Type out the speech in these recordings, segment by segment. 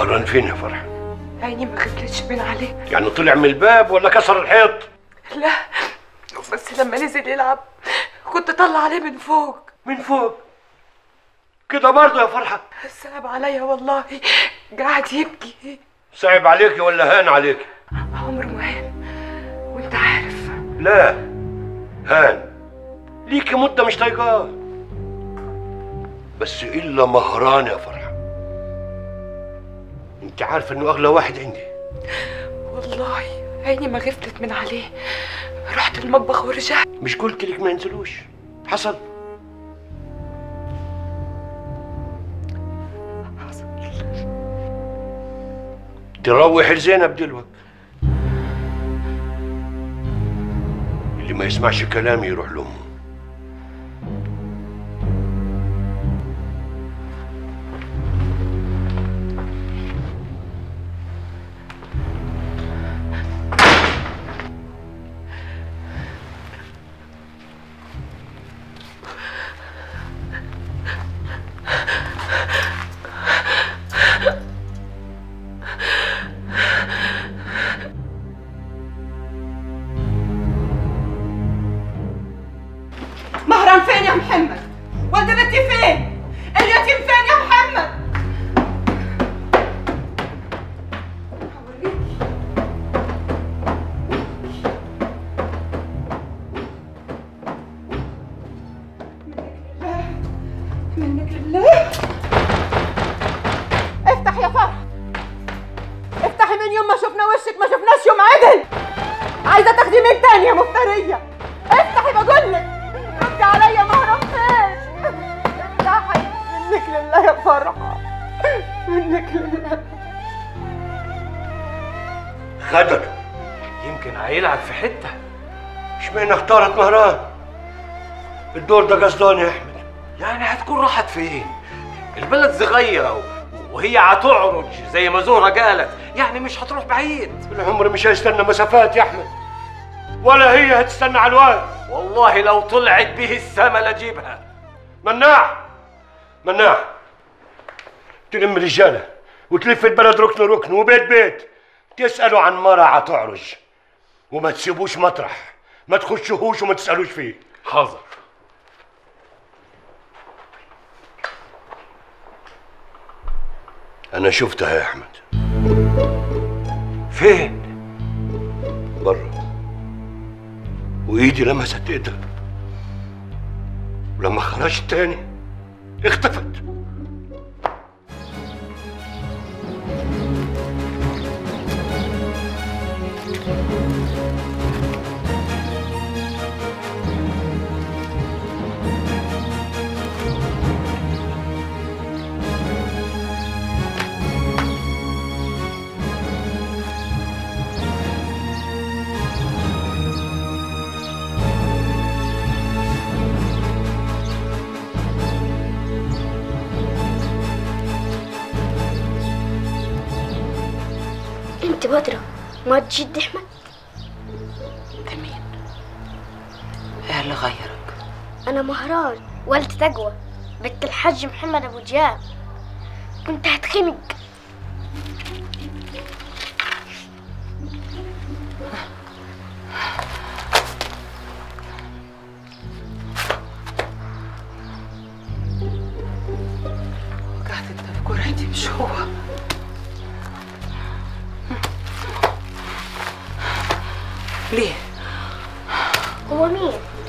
مهران فين يا فرح عيني ما غفلتش من عليه يعني طلع من الباب ولا كسر الحيط لا بس لما نزل يلعب كنت طلع عليه من فوق من فوق كده برضه يا فرحة صعب عليا والله قاعد يبكي صعب عليكي ولا هان عليكي عمر مهم وانت عارف لا هان ليكي مدة مش طايقاه بس إلا مهران يا فرحة انت عارف انه اغلى واحد عندي والله عيني ما غفلت من عليه رحت المطبخ ورجعت مش قلت لك ما ينزلوش حصل تروح لزينب دلوقتي اللي ما يسمعش كلامي يروح لامه مهران فين يا محمد؟ ولد بنتي فين؟ اليتيم فين يا محمد؟ منك لله افتح يا فرح افتحي من يوم ما شفنا وشك ما شفناش يوم عدل عايزه تاخدي من تاني يا مفتريه افتحي بقول لك ردي عليا مهرب فين افتحي منك لله يا فرحه منك لله خدر يمكن هيلعب في حته اشمعنى اختارت مهران الدور ده قصداني يا احمد يعني هتكون راحت فين البلد صغيره و- وهي هتعرج زي ما زهره قالت يعني مش هتروح بعيد العمر مش هيستنى مسافات يا احمد ولا هي هتستنى على الواد والله لو طلعت به السما لجيبها مناع مناع تلم رجاله وتلف البلد ركن ركن وبيت بيت تسالوا عن مرة عتعرج وما تسيبوش مطرح ما تخشوهوش وما تسالوش فيه حاضر انا شفتها يا احمد فين بره وايدي لمست ايدها ولما خرجت تاني اختفت انت بدرة ما تجد احمد انت مين؟ ايه اللي غيرك؟ انا مهران والد تقوى بنت الحاج محمد ابو جاب كنت هتخنق وقعت انت في جرعتي مش هو ليه؟ هو مين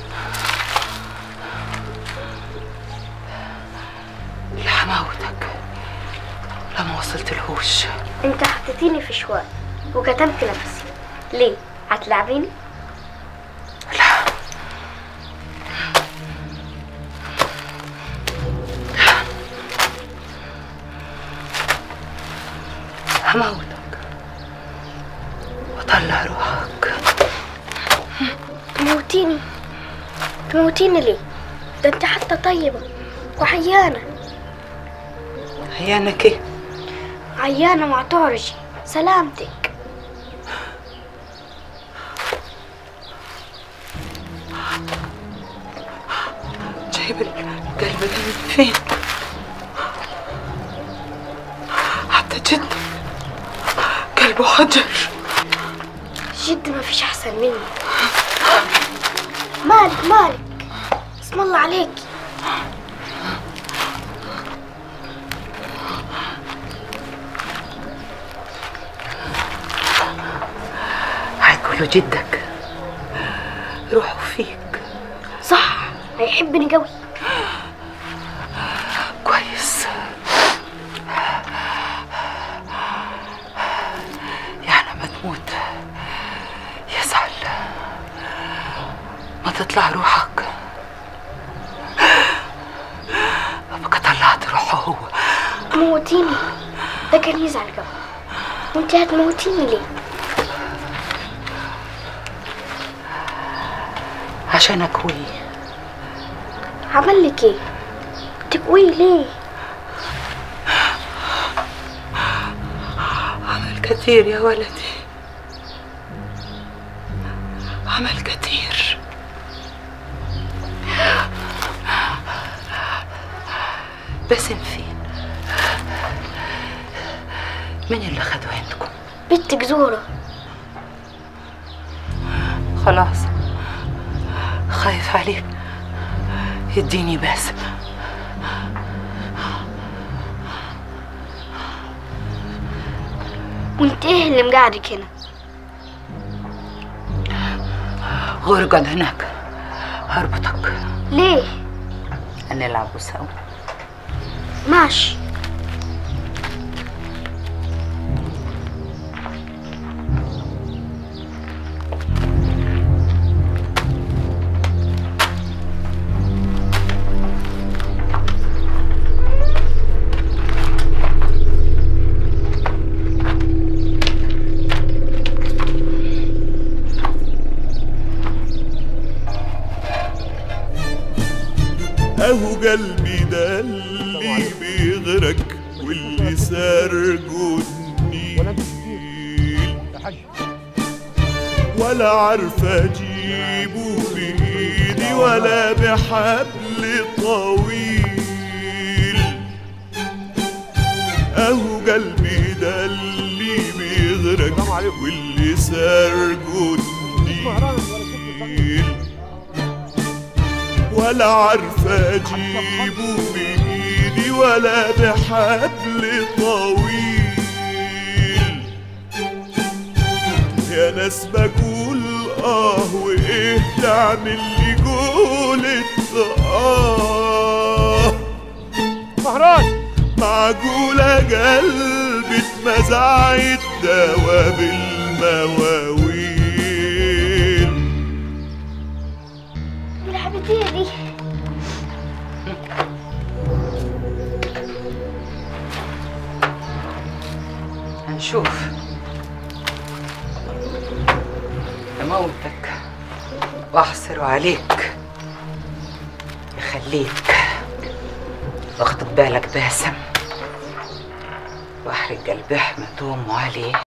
اللي حماوتك لما وصلت الهوش انت حطيتيني في شوال وكتمت نفسي ليه هتلعبيني لا هموتك وطلع روحك تموتيني تموتيني ليه ده انت حتى طيبة وعيانة عيانك ايه؟ عيانة مع تعرجي سلامتك جايب القلب ده من فين؟ حتى جد ابو حجر جد ما فيش احسن مني مالك مالك اسم الله عليك هيقولوا جدك روحوا فيك صح هيحبني قوي كويس يعني ما تموت يزعل ما تطلع روحك ابقى طلعت روحه هو موتيني ده كان يزعل قوي وانت هتموتيني ليه عشان اكوي عمل لك ايه تكوي ليه عمل كثير يا ولدي عمل كثير باسم فين مين اللي خده عندكم بنتك زورة خلاص خايف عليك يديني باسم وانت ايه اللي مقعدك هنا غرقد هناك هربطك ليه نلعبوا سوا ماشي اهو قلبي ده اللي بيغرق واللي سرقه النيل ولا عارف اجيبه بايدي ولا بحبل طويل اهو قلبي ده اللي بيغرق واللي سرقه النيل ولا عارف اجيبه بايدي ولا بحبل طويل يا ناس بقول اه وايه تعمل لي قولة اه مهران معقولة قلبي اتمزع الدوا بالمواويل الحبيبتية دي هنشوف اموتك واحصر عليك يخليك واخد بالك باسم واحرق قلب احمد وامه عليه